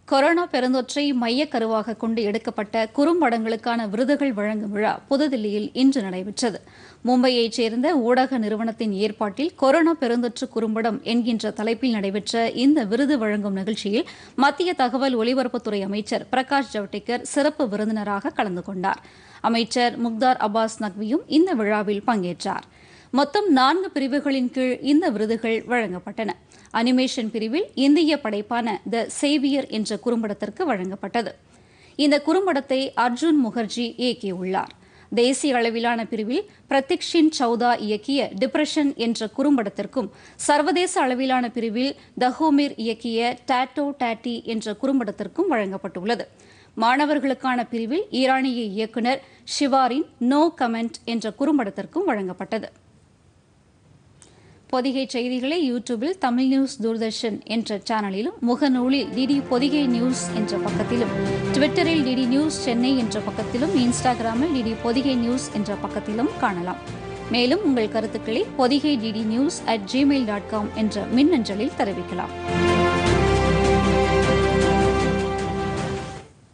corona பெருந்தொற்றை மையக்கருவாக கொண்டு எடுக்கப்பட்ட குறும்படங்களுக்கான விருதுகள் வழங்கும் விழா புதுதில்லியில் இன்று நடைபெற்றது மும்பையைச் சேர்ந்த ஊடக நிறுவனத்தின் ஏற்பாட்டில் கொரோனா பெருந்தொற்று குறும்படம் என்கின்ற தலைப்பில் நடைபெற்ற இந்த விருது வழங்கும் நிகழ்ச்சியில் மத்திய தகவல் ஒலிபரப்புத்துறை அமைச்சர் பிரகாஷ் ஜவடேகர் சிறப்பு விருந்தினராக கலந்து கொண்டார் அமைச்சர் முக்தார் அப்பாஸ் நக்வியும் இந்த விழாவில் பங்கேற்றார் மொத்தம் நான்கு பிரிவுகளின் கீழ் இந்த விருதுகள் வழங்கப்பட்டன அனிமேஷன் பிரிவில் இந்திய படைப்பான த சேவியர் என்ற குறும்படத்திற்கு வழங்கப்பட்டது இந்த குறும்படத்தை அர்ஜுன் முகர்ஜி இயக்கியுள்ளார் தேசிய அளவிலான பிரிவில் பிரதிக்ஷின் சௌதா இயக்கிய டிப்ரெஷன் என்ற குறும்படத்திற்கும் சர்வதேச அளவிலான பிரிவில் தஹோமிர் இயக்கிய டாட்டோ டாட்டி என்ற குறும்படத்திற்கும் வழங்கப்பட்டுள்ளது மாணவர்களுக்கான பிரிவில் ஈரானிய இயக்குனர் ஷிவாரின் நோ கமெண்ட் என்ற குறும்படத்திற்கும் வழங்கப்பட்டது பொதிகை செய்திகளை யூடியூபில் தமிழ் நியூஸ் தூர்தர்ஷன் என்ற சேனலிலும் முகநூலில் டிடி பொதிகை நியூஸ் என்ற பக்கத்திலும் ட்விட்டரில் டிடி நியூஸ் சென்னை என்ற பக்கத்திலும் இன்ஸ்டாகிராமில் டிடி பொதிகை நியூஸ் என்ற பக்கத்திலும் காணலாம் மேலும் உங்கள் கருத்துக்களை Pothigai DD news at Gmail dot com என்ற மின்னஞ்சலில் தெரிவிக்கலாம்